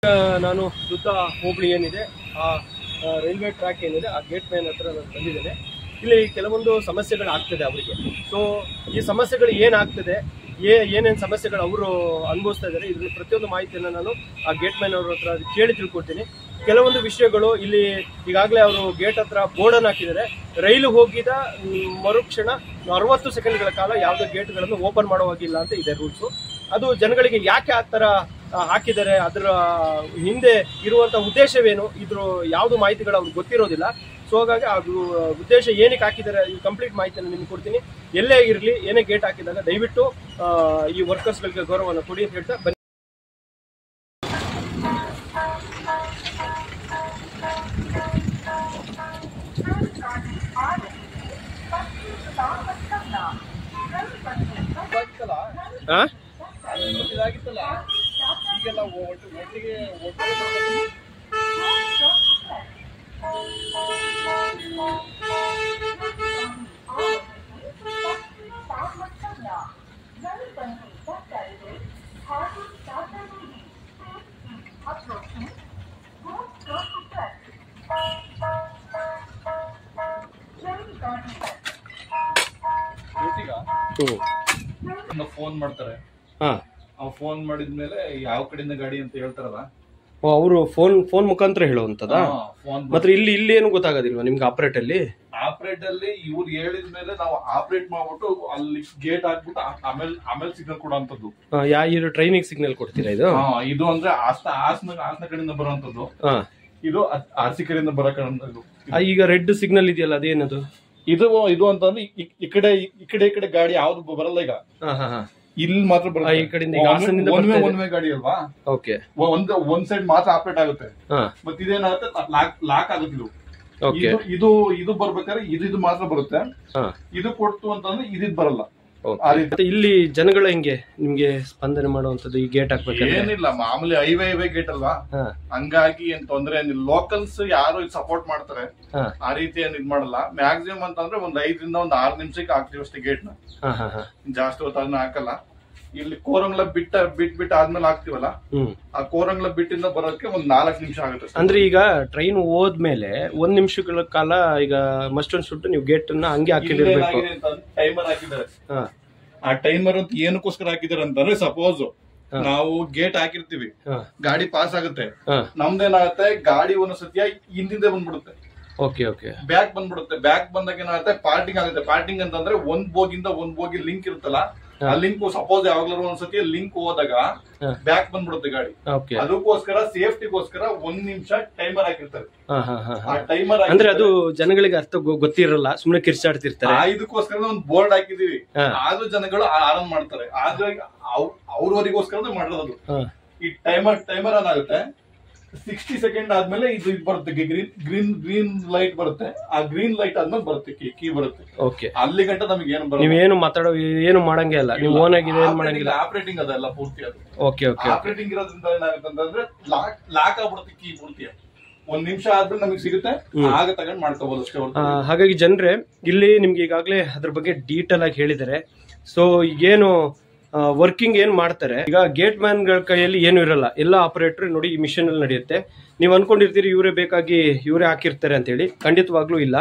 ನಾನು ದುದ್ದ ಹೋಬಳಿ ಏನಿದೆ ಆ ಆ, ರೈಲ್ವೆ ಟ್ರ್ಯಾಕ್ ಏನಿದೆ ಆ ಗೇಟ್ ಮೇನ್ ಹತ್ರ ನಾನು ಬಂದಿದ್ದೇನೆ ಇಲ್ಲಿ ಕೆಲವೊಂದು ಸಮಸ್ಯೆಗಳು ಆಗ್ತದೆ ಅವರಿಗೆ ಸೊ ಈ ಸಮಸ್ಯೆಗಳು ಏನಾಗ್ತದೆ ಏ ಏನೇನು ಸಮಸ್ಯೆಗಳು ಅವರು ಅನುಭವಿಸ್ತಾ ಇದ್ದಾರೆ ಇದ್ರ ಪ್ರತಿಯೊಂದು ಮಾಹಿತಿಯನ್ನು ನಾನು ಆ ಗೇಟ್ ಮ್ಯಾನ್ ಅವ್ರ ಹತ್ರ ಕೇಳಿ ತಿಳ್ಕೊಡ್ತೀನಿ ಕೆಲವೊಂದು ವಿಷಯಗಳು ಇಲ್ಲಿ ಈಗಾಗಲೇ ಅವರು ಗೇಟ್ ಹತ್ರ ಬೋರ್ಡನ್ನು ಹಾಕಿದ್ದಾರೆ ರೈಲು ಹೋಗಿದ ಮ್, ಮರುಕ್ಷಣ ಅರವತ್ತು ಸೆಕೆಂಡ್ಗಳ ಕಾಲ ಯಾವುದೇ ಗೇಟ್ಗಳನ್ನು ಓಪನ್ ಮಾಡುವಾಗಿಲ್ಲ ಅಂತ ಇದೆ ರೂಲ್ಸು ಅದು ಜನಗಳಿಗೆ ಯಾಕೆ ಆ ಥರ ಆ, ಹಾಕಿದ್ದಾರೆ ಅದರ ಹಿಂದೆ ಇರುವಂತ ಉದ್ದೇಶವೇನು ಇದ್ರ ಯಾವುದು ಮಾಹಿತಿಗಳು ಅವ್ರಿಗೆ ಗೊತ್ತಿರೋದಿಲ್ಲ ಸೊ ಹಾಗಾಗಿ ಅದು ಉದ್ದೇಶ ಏನಕ್ಕೆ ಹಾಕಿದ್ದಾರೆ ಈ ಕಂಪ್ಲೀಟ್ ಮಾಹಿತಿಯನ್ನು ನಿಮ್ಗೆ ಕೊಡ್ತೀನಿ ಎಲ್ಲೇ ಇರಲಿ ಏನೇ ಗೇಟ್ ಹಾಕಿದಾಗ ದಯವಿಟ್ಟು ಆ, ಈ ವರ್ಕರ್ಸ್ಗಳಿಗೆ ಗೌರವವನ್ನು ಕೊಡಿ ಅಂತ ಹೇಳ್ತಾ ಬನ್ನಿ ಆ? ಇದಾಗಿತ್ತಲ್ಲ ಈಗೆಲ್ಲ ಒಟ್ಟು ಒಟ್ಟಿಗೆ ಒಟ್ಟಿಗೆ ಡ್ಯೂಟಿಗ ಹ್ಮ್. ಫೋನ್ ಮಾಡ್ತಾರೆ ಹಾ ಅವ್ ಫೋನ್ ಮಾಡಿದ್ಮೇಲೆ ಯಾವ ಕಡೆಯಿಂದ ಗಾಡಿ ಅಂತ ಹೇಳ್ತಾರಲ್ಲ ಓ ಅವರು ಫೋನ್ ಫೋನ್ ಮುಖಾಂತರ ಹೇಳುವಂತದಾ ಫೋನ್ ಮಾತ್ರ ಇಲ್ಲಿ ಇಲ್ಲಿ ಏನು ಗೊತ್ತಾಗೋದಿಲ್ವಾ ನಿಮ್ಗೆ ಆಪರೇಟ್ ಅಲ್ಲಿ ಆಪರೇಟ್ ಅಲ್ಲಿ ಇವ್ರು ಹೇಳಿದ್ಮೇಲೆ ನಾವು ಆಪರೇಟ್ ಮಾಡ್ಬಿಟ್ಟು ಅಲ್ಲಿ ಗೇಟ್ ಹಾಕ್ಬಿಟ್ಟು ಆ- ಆಮೇಲೆ ಆಮೇಲೆ ಸಿಗ್ನಲ್ ಕೊಡುವಂತದ್ದು ಆ, ಯಾ ಇದು ಟ್ರೈನಿಗೆ ಸಿಗ್ನಲ್ ಕೊಡ್ತೀರಾ ಇದು ಹಾ, ಇದು ಅಂದ್ರೆ ಆಸ್ತ ಹಾಸನ ಹಾಸನ ಕಡೆಯಿಂದ ಬರುವಂತದ್ದು ಹಾ ಇದು ಆರ್ ಸಿ ಕಡೆಯಿಂದ ಬರೋ ಕಡೆದು ಆ, ಈಗ ರೆಡ್ ಸಿಗ್ನಲ್ ಇದೆಯಲ್ಲ ಅದೇನದು ಇದು ಇದು ಅಂತಂದ್ರೆ ಈ- ಈ ಕಡೆ ಈ ಕಡೆ ಈ ಕಡೆ ಗಾಡಿ ಯಾವ್ದು ಬರಲ್ಲ ಈಗ ಹಾ ಹಾ ಹಾ ಇಲ್ಲಿ ಮಾತ್ರ ಆ, ಈ ಕಡೆಯಿಂದ ಈಗ ಹಾಸನದಿಂದ ಒನ್ ವೇ ಬರ್ತಾ ಇದೆ. ಒನ್ ವೇ ಗಾಡಿ ಅಲ್ವಾ ಓಕೆ ಒ- ಒಂದ್ ಒಂದ್ ಸೈಡ್ ಮಾತ್ರ ಆಪರೇಟ್ ಆಗುತ್ತೆ ಹಾ ಮತ್ತೆ ಇದೇನಾಗುತ್ತೆ ಲಾಕ್ ಲಾಕ್ ಆಗುತ್ತೆ ಇದು ಓಕೆ ಇದು ಇದು ಇದು ಬರ್ಬೇಕಾದ್ರೆ ಇದು ಇದು ಮಾತ್ರ ಬರುತ್ತೆ ಹಾ ಇದು ಕೊಡ್ತು ಅಂತಂದ್ರೆ ಇದಿದ್ ಬರಲ್ಲ ಓಕೆ ಆ ರೀತಿ ಮತ್ತೆ ಇಲ್ಲಿ ಜನಗಳು ಹೆಂಗೆ ನಿಮ್ಗೆ ಸ್ಪಂದನೆ ಮಾಡುವಂತದ್ದು ಈ ಗೇಟ್ ಹಾಕ್ಬೇಕಂದ್ರೆ ಏನಿಲ್ಲ ಮಾಮೂಲಿ ಹೈವೇ ಹೈವೇ ಗೇಟ್ ಅಲ್ವಾ ಹಾ ಹಂಗಾಗಿ ಏನ್ ತೊಂದ್ರೆ ಏನಿಲ್ಲ ಲೋಕಲ್ಸ್ ಯಾರು ಸಪೋರ್ಟ್ ಮಾಡ್ತಾರೆ ಹಾ ಆ ರೀತಿ ಏನ್ ಇದ್ ಮಾಡಲ್ಲ ಮ್ಯಾಕ್ಸಿಮಮ್ ಅಂತಂದ್ರೆ ಒಂದ್ ಐದರಿಂದ ಒಂದ್ ಆರ್ ನಿಮಿಷಕ್ಕೆ ಹಾಕ್ತೀವಿ ಅಷ್ಟೇ ಗೇಟ್ ನ ಹಾ ಹಾ ಹಾ ಜಾಸ್ತಿ ಹೊತ್ತು ಅದನ್ನ ಹಾಕಲ್ಲ ಇಲ್ಲಿ ಕೋರಂಗ್ಲ ಬಿಟ್ಟ ಬಿಟ್ ಬಿಟ್ಟು ಆದ್ಮೇಲೆ ಹಾಕ್ತಿವಲ್ಲ ಹ್ಮ್ ಆ ಕೋರಂಗ್ಲ ಬಿಟ್ಟಿಂದ ಬರೋಕೆ ಒಂದ್ ನಾಲ್ಕು ನಿಮಿಷ ಆಗುತ್ತೆ ಅಷ್ಟೇ. ಅಂದ್ರೆ ಈಗ ಟ್ರೈನ್ ಹೋದ್ಮೇಲೆ ಒಂದ್ ನಿಮಿಷಗಳ ಕಾಲ ಈಗ ಮಸ್ಟ್ ಅಂಡ್ ಶುಡ್ ನೀವು ಗೇಟ್ ಅನ್ನ ಹಂಗೆ ಹಾಕಿದಿರ್ಬೇಕು ಟೈಮರ್ ಹಾಕಿದ್ದಾರೆ ಹಾ ಆ ಟೈಮರ್ ಅಂತ ಏನಕ್ಕೋಸ್ಕರ ಹಾಕಿದ್ದಾರೆ ಅಂತಂದ್ರೆ ಸಪೋಸ್ ನಾವು ಗೇಟ್ ಹಾಕಿರ್ತೀವಿ ಹಾ ಗಾಡಿ ಪಾಸ್ ಆಗುತ್ತೆ ಹಾ ನಮ್ದೇನಾಗುತ್ತೆ ಗಾಡಿ ಒಂದೊಂದ್ಸತಿಯ ಹಿಂದಿಂದ ಬಂದ್ಬಿಡುತ್ತೆ ಓಕೆ ಓಕೆ ಬ್ಯಾಕ್ ಬಂದ್ಬಿಡುತ್ತೆ ಬ್ಯಾಕ್ ಬಂದಾಗ ಏನಾಗುತ್ತೆ ಪಾರ್ಟಿಂಗ್ ಆಗುತ್ತೆ ಪಾರ್ಟಿಂಗ್ ಅಂತಂದ್ರೆ ಒಂದ್ ಬೋಗಿಂದ ಒಂದ್ ಬೋಗಿ ಲಿಂಕ್ ಇರುತ್ತಲ್ಲ ಆ ಲಿಂಕ್ ಸಪೋಸ್ ಯಾವಾಗ್ಲಾರು ಒಂದ್ಸತಿ ಲಿಂಕ್ ಹೋದಾಗ ಹಾ. ಬ್ಯಾಕ್ ಬಂದ್ಬಿಡುತ್ತೆ ಗಾಡಿ ಓಕೆ ಅದಕ್ಕೋಸ್ಕರ ಸೇಫ್ಟಿಗೋಸ್ಕರ ಒಂದ್ ನಿಮಿಷ ಟೈಮರ್ ಹಾಕಿರ್ತಾರೆ ಹಾ ಹಾ ಹಾ ಆ ಹಾ ಟೈಮರ್ ಅಂದ್ರೆ ಅದು ಜನಗಳಿಗೆ ಅರ್ಥ ಗೊ- ಗೊತ್ತಿರಲ್ಲ ಸುಮ್ನೆ ಕಿರ್ಚಾಡ್ತಿರ್ತಾರೆ ಇದಕ್ಕೋಸ್ಕರ ಒಂದ್ ಬೋರ್ಡ್ ಹಾಕಿದೀವಿ ಹಾ. ಆದ್ರೂ ಜನಗಳು ಆರಾಮ್ ಮಾಡ್ತಾರೆ ಆದ್ರೆ ಅವ್ರವರಿಗೋಸ್ಕರ ಮಾಡೋದು ಹಾ ಈ ಟೈಮರ್ ಟೈಮರ್ ಏನಾಗುತ್ತೆ ಸಿಕ್ಸ್ಟಿ ಸೆಕೆಂಡ್ ಆದ್ಮೇಲೆ ಇದು ಇದು ಬರುತ್ತೆ ಗ್ರೀನ್ ಗ್ರೀನ್ ಗ್ರೀನ್ ಲೈಟ್ ಬರುತ್ತೆ ಆ ಗ್ರೀನ್ ಲೈಟ್ ಆದ್ಮೇಲೆ ಬರುತ್ತೆ ಕೀ ಕೀ ಬರುತ್ತೆ ಓಕೆ ಅಲ್ಲಿ ಗಂಟ ನಮಗೆ ಏನು ಬರುತ್ತೆ ನೀವೇನು ಮಾತಾಡೋ ಏನು ಮಾಡಂಗೆ ಇಲ್ಲ ನೀವು ಓನ್ ಆಗಿದೆ ಏನ್ ಮಾಡಂಗಿಲ್ಲ ಆಪರೇಟಿಂಗ್ ಅದೆಲ್ಲ ಪೂರ್ತಿ ಅದು ಓಕೆ ಓಕೆ ಆಪರೇಟಿಂಗ್ ಇರೋದ್ರಿಂದ ಏನಾಗುತ್ತೆ ಅಂತಂದ್ರೆ ಲಾಕ್ ಲಾಕ್ ಆಗ್ಬಿಡುತ್ತೆ ಕೀ ಪೂರ್ತಿ ಒಂದ್ ನಿಮಿಷ ಆದ್ಮೇಲೆ ನಮಗೆ ಸಿಗುತ್ತೆ ಆಗ ತಗೊಂಡ್ ಮಾಡ್ಕೋಬಹುದು ಅಷ್ಟೇ ಹೊರ್ತು. ಆ, ಹಾಗಾಗಿ ಜನರೇ ಇಲ್ಲಿ ನಿಮ್ಗೆ ಈಗಾಗಲೇ ಅದ್ರ ಬಗ್ಗೆ ಡೀಟೇಲ್ ಆಗಿ ಹೇಳಿದ್ದಾರೆ ಸೊ ಈಗೇನು ವರ್ಕಿಂಗ್ ಏನ್ ಮಾಡ್ತಾರೆ ಈಗ ಗೇಟ್ ಮ್ಯಾನ್ಗಳ ಕೈಯಲ್ಲಿ ಏನು ಇರಲ್ಲ ಎಲ್ಲ ಆಪರೇಟರ್ ನೋಡಿ ಈ ಮಿಷನ್ ಅಲ್ಲಿ ನಡೆಯುತ್ತೆ ನೀವು ಅನ್ಕೊಂಡಿರ್ತೀರಿ ಇವರೇ ಬೇಕಾಗಿ ಇವರೇ ಹಾಕಿರ್ತಾರೆ ಅಂತೇಳಿ ಖಂಡಿತವಾಗ್ಲೂ ಇಲ್ಲ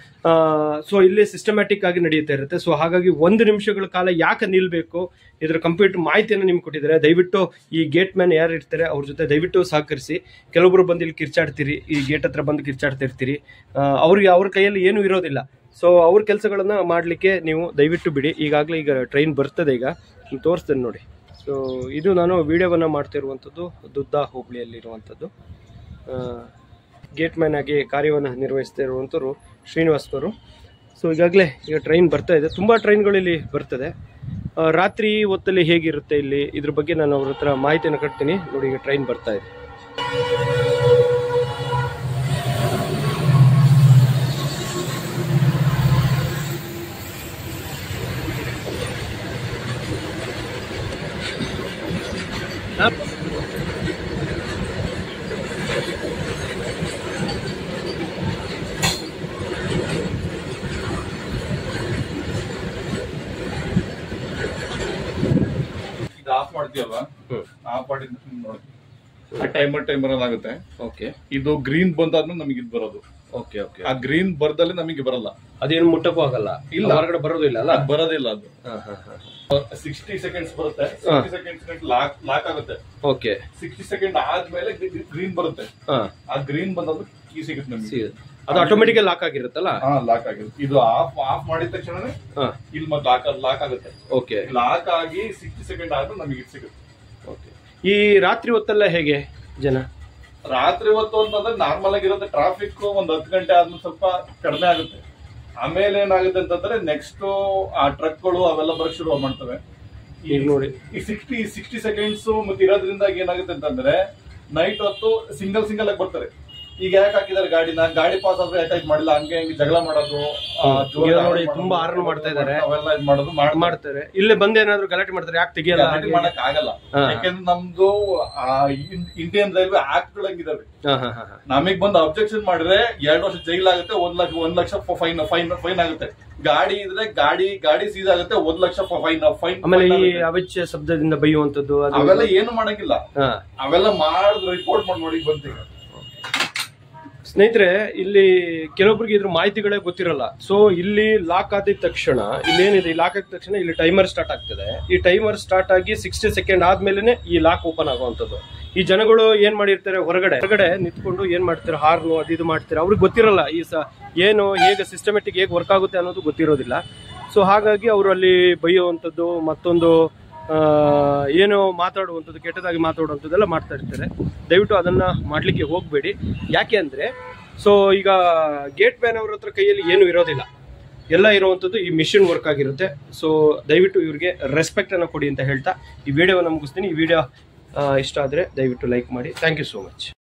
ಸೊ ಇಲ್ಲಿ ಸಿಸ್ಟಮ್ಯಾಟಿಕ್ ಆಗಿ ನಡೆಯುತ್ತಾ ಇರುತ್ತೆ ಸೊ ಹಾಗಾಗಿ ಒಂದು ನಿಮಿಷಗಳ ಕಾಲ ಯಾಕೆ ನಿಲ್ಬೇಕು ಇದ್ರ ಕಂಪ್ಲೀಟ್ ಮಾಹಿತಿಯನ್ನು ನಿಮ್ಗೆ ಕೊಟ್ಟಿದ್ದಾರೆ ದಯವಿಟ್ಟು ಈ ಗೇಟ್ ಮ್ಯಾನ್ ಯಾರು ಇರ್ತಾರೆ ಅವ್ರ ಜೊತೆ ದಯವಿಟ್ಟು ಸಹಕರಿಸಿ ಕೆಲವೊಬ್ರು ಬಂದು ಇಲ್ಲಿ ಕಿರ್ಚಾಡ್ತೀರಿ ಈ ಗೇಟ್ ಹತ್ರ ಬಂದು ಕಿರ್ಚಾಡ್ತಿರ್ತೀರಿ ಆ, ಅವ್ರಿಗೆ ಅವ್ರ ಕೈಯಲ್ಲಿ ಏನೂ ಇರೋದಿಲ್ಲ ಸೊ ಅವ್ರ ಕೆಲಸಗಳನ್ನ ಮಾಡಲಿಕ್ಕೆ ನೀವು ದಯವಿಟ್ಟು ಬಿಡಿ ಈಗಾಗಲೇ ಈಗ ಟ್ರೈನ್ ಬರ್ತದೆ ಈಗ ನಾನು ತೋರಿಸ್ತೇನೆ ನೋಡಿ ಸೊ ಇದು ನಾನು ವಿಡಿಯೋವನ್ನು ಮಾಡ್ತಿರುವಂಥದ್ದು ದುದ್ದ ಹೋಬಳಿಯಲ್ಲಿರುವಂಥದ್ದು ಗೇಟ್ ಮ್ಯಾನ್ ಆಗಿ ಕಾರ್ಯವನ್ನು ನಿರ್ವಹಿಸ್ತಾ ಇರುವಂಥವ್ರು ಶ್ರೀನಿವಾಸ್ನವರು ಸೊ ಈಗಾಗಲೇ ಈಗ ಟ್ರೈನ್ ಬರ್ತಾ ಇದೆ ತುಂಬ ಟ್ರೈನ್ಗಳು ಇಲ್ಲಿ ಬರ್ತದೆ ಆ, ರಾತ್ರಿ ಹೊತ್ತಲ್ಲಿ ಹೇಗಿರುತ್ತೆ ಇಲ್ಲಿ ಇದ್ರ ಬಗ್ಗೆ ನಾನು ಅವ್ರ ಹತ್ರ ಮಾಹಿತಿಯನ್ನು ಕಟ್ತೀನಿ ನೋಡಿ ಈಗ ಟ್ರೈನ್ ಬರ್ತಾ ಇದೆ ಇದು ಆಫ್ ಮಾಡ್ತೀವಲ್ವಾ ಹ್ಮ್. ಆಫ್ ಮಾಡಿದ ನೋಡಿ ಟೈಮರ್ ಟೈಮರ್ ಆಗುತ್ತೆ ಓಕೆ ಇದು ಗ್ರೀನ್ ಬಂದಾದ್ಮೇಲೆ ನಮಗೆ ಇದು ಬರೋದು ಓಕೆ ಓಕೆ ಆ ಗ್ರೀನ್ ಬರ್ದಲ್ಲಿ ನಮಗೆ ಬರಲ್ಲ ಅದೇನು ಮುಟ್ಟಕ್ಕೂ ಆಗಲ್ಲ ಇಲ್ಲ. ಹೊರಗಡೆ ಬರೋದು ಇಲ್ಲ ಅಲ್ಲ ಅದ್ ಬರೋದಿಲ್ಲ ಅದು ಹಾ ಹಾ ಹಾ ಸಿಕ್ಸ್ಟಿ ಸೆಕೆಂಡ್ಸ್ ಬರುತ್ತೆ ಸಿಕ್ಸ್ಟಿ ಸೆಕೆಂಡ್ಸ್ ಲಾಕ್ ಲಾಕ್ ಆಗುತ್ತೆ ಓಕೆ ಸಿಕ್ಸ್ಟಿ ಸೆಕೆಂಡ್ ಆದ್ಮೇಲೆ ಗ್ರೀನ್ ಬರುತ್ತೆ ಹಾ ಆ ಗ್ರೀನ್ ಬಂದಾದ್ಮೇಲೆ ಕೀ ಸಿಗುತ್ತೆ ನಮಗೆ ಸಿಗುತ್ತೆ ಅದು ಆಟೋಮೆಟಿಕ್ ಲಾಕ್ ಆಗಿರುತ್ತಲ್ಲ ಹಾ ಲಾಕ್ ಆಗಿರುತ್ತೆ ಇದು ಆಫ್ ಆಫ್ ಮಾಡಿದ ತಕ್ಷಣನೇ ಹಾ ಇಲ್ಲಿ ಮತ್ತೆ ಲಾಕ್ ಲಾಕ್ ಆಗುತ್ತೆ ಓಕೆ ಲಾಕ್ ಆಗಿ ಸಿಕ್ಸ್ಟಿ ಸೆಕೆಂಡ್ ಆದ್ಮೇಲೆ ನಮಗೆ ಇದು ಸಿಗುತ್ತೆ ಓಕೆ ಈ ರಾತ್ರಿ ಹೊತ್ತೆಲ್ಲ ಹೇಗೆ ಜನ ರಾತ್ರಿ ಹೊತ್ತು ಅಂತಂದ್ರೆ ನಾರ್ಮಲ್ ಆಗಿರುತ್ತೆ ಟ್ರಾಫಿಕ್ ಒಂದ್ ಹತ್ತು ಗಂಟೆ ಆದ್ಮೇಲೆ ಸ್ವಲ್ಪ ಕಡಿಮೆ ಆಗುತ್ತೆ ಆಮೇಲೆ ಏನಾಗುತ್ತೆ ಅಂತಂದ್ರೆ ನೆಕ್ಸ್ಟ್ ಆ ಟ್ರಕ್ಗಳು ಅವೆಲ್ಲ ಬರಕ್ ಶುರು ಮಾಡ್ತವೆ ಈಗ ನೋಡಿ ಈ ಸಿಕ್ಸ್ಟಿ ಸಿಕ್ಸ್ಟಿ ಸೆಕೆಂಡ್ಸ್ ಮತ್ತೆ ಇರೋದ್ರಿಂದ ಏನಾಗುತ್ತೆ ಅಂತಂದ್ರೆ ನೈಟ್ ಹೊತ್ತು ಸಿಂಗಲ್ ಸಿಂಗಲ್ ಆಗಿ ಬರ್ತಾರೆ ಈಗ ಯಾಕೆ ಹಾಕಿದಾರೆ ಗಾಡಿನ ಗಾಡಿ ಪಾಸ್ ಆದ್ರೆ ಯಾಕೆ ಮಾಡಿಲ್ಲ ಹಂಗೆ ಹಂಗೆ ಜಗಳ ಮಾಡೋದು ಆ, ಜೋರಾಗಿ ಈಗ horn ನೋಡಿ, ಮಾಡೋದು, ತುಂಬಾ horn ಮಾಡ್ತಾ ಇದಾರೆ. ಅವೆಲ್ಲ ಇದು ಮಾಡೋದು ಮಾಡ್ತಾರೆ. ಮಾಡ್ತಾರೆ ಇಲ್ಲೇ ಬಂದು ಏನಾದ್ರು ಗಲಾಟೆ ಮಾಡ್ತಾರೆ ಯಾಕೆ ತೆಗಿಯಲ್ಲ ಗಲಾಟೆ ಮಾಡಕ್ ಆಗಲ್ಲ ಹಾ. ಯಾಕಂದ್ರೆ ನಮ್ದು ಇಂಡಿಯನ್ ರೈಲ್ವೆ ಆಕ್ಟ್ ಗಳಂಗಿದಾವೆ ಹಾ ಹಾ ಹಾ ಹಾ ನಮಗ್ ಬಂದು ಅಬ್ಜೆಕ್ಷನ್ ಮಾಡಿದ್ರೆ ಎರಡು ವರ್ಷ ಜೈಲ್ ಆಗುತ್ತೆ ಒಂದ್ ಲಕ್ಷ ಒಂದ್ ಲಕ್ಷ ಫೈನ್ ಫೈನ್ ಫೈನ್ ಆಗುತ್ತೆ ಗಾಡಿ ಇದ್ರೆ ಗಾಡಿ ಗಾಡಿ ಸೀಸ್ ಆಗುತ್ತೆ ಒಂದ್ ಲಕ್ಷ ಫೈನ್ ಫೈನ್ ಆಮೇಲೆ ಈ ಅವಿಚ್ಯ ಶಬ್ದದಿಂದ ಬೈಯುವಂತದ್ದು ಅದು ಅವೆಲ್ಲ ಏನು ಮಾಡಂಗಿಲ್ಲ ಹಾ ಅವೆಲ್ಲ ಮಾಡಿದ್ ರಿಪೋರ್ಟ್ ಮಾಡಿ ನೋಡಿ ಬಂತೀಗ ಸ್ನೇಹಿತರೆ ಇಲ್ಲಿ ಕೆಲವೊಬ್ರಿಗೆ ಇದ್ರ ಮಾಹಿತಿಗಳೇ ಗೊತ್ತಿರಲ್ಲ ಸೊ ಇಲ್ಲಿ ಲಾಕ್ ಆದ ತಕ್ಷಣ ಇಲ್ಲೇನಿದೆ ಈ ಲಾಕ್ ಆದ ತಕ್ಷಣ ಇಲ್ಲಿ ಟೈಮರ್ ಸ್ಟಾರ್ಟ್ ಆಗ್ತದೆ ಈ ಟೈಮರ್ ಸ್ಟಾರ್ಟ್ ಆಗಿ ಸಿಕ್ಸ್ಟಿ ಸೆಕೆಂಡ್ ಆದ್ಮೇಲೆ ಈ ಲಾಕ್ ಓಪನ್ ಆಗುವಂತದ್ದು ಈ ಜನಗಳು ಏನ್ ಮಾಡಿರ್ತಾರೆ ಹೊರಗಡೆ ಹೊರಗಡೆ ನಿಂತ್ಕೊಂಡು ಏನ್ ಮಾಡ್ತಾರೆ ಹಾರ್ನು ಅದು ಇದು ಮಾಡ್ತಾರೆ ಅವ್ರಿಗೆ ಗೊತ್ತಿರಲ್ಲ ಈ ಸ ಏನು ಹೇಗೆ ಸಿಸ್ಟಮೆಟಿಕ್ ಹೇಗೆ ವರ್ಕ್ ಆಗುತ್ತೆ ಅನ್ನೋದು ಗೊತ್ತಿರೋದಿಲ್ಲ ಸೊ ಹಾಗಾಗಿ ಅವರು ಅಲ್ಲಿ ಬೈಯುವಂಥದ್ದು ಮತ್ತೊಂದು ಆ, ಏನು ಮಾತಾಡುವಂಥದ್ದು ಕೆಟ್ಟದಾಗಿ ಮಾತಾಡುವಂಥದ್ದೆಲ್ಲ ಮಾಡ್ತಾ ಇರ್ತಾರೆ ದಯವಿಟ್ಟು ಅದನ್ನ ಮಾಡ್ಲಿಕ್ಕೆ ಹೋಗಬೇಡಿ ಯಾಕೆ ಅಂದ್ರೆ ಸೊ ಈಗ ಗೇಟ್ ಮ್ಯಾನ್ ಅವ್ರ ಹತ್ರ ಕೈಯಲ್ಲಿ ಏನು ಇರೋದಿಲ್ಲ ಎಲ್ಲ ಇರುವಂಥದ್ದು ಈ ಮಿಷಿನ್ ವರ್ಕ್ ಆಗಿರುತ್ತೆ ಸೊ ದಯವಿಟ್ಟು ಇವ್ರಿಗೆ ರೆಸ್ಪೆಕ್ಟ್ ಅನ್ನು ಕೊಡಿ ಅಂತ ಹೇಳ್ತಾ ಈ ವಿಡಿಯೋವನ್ನು ಮುಗಿಸ್ತೀನಿ ಈ ವಿಡಿಯೋ ಇಷ್ಟ ಆದರೆ ದಯವಿಟ್ಟು ಲೈಕ್ ಮಾಡಿ ಥ್ಯಾಂಕ್ ಯು ಸೋ ಮಚ್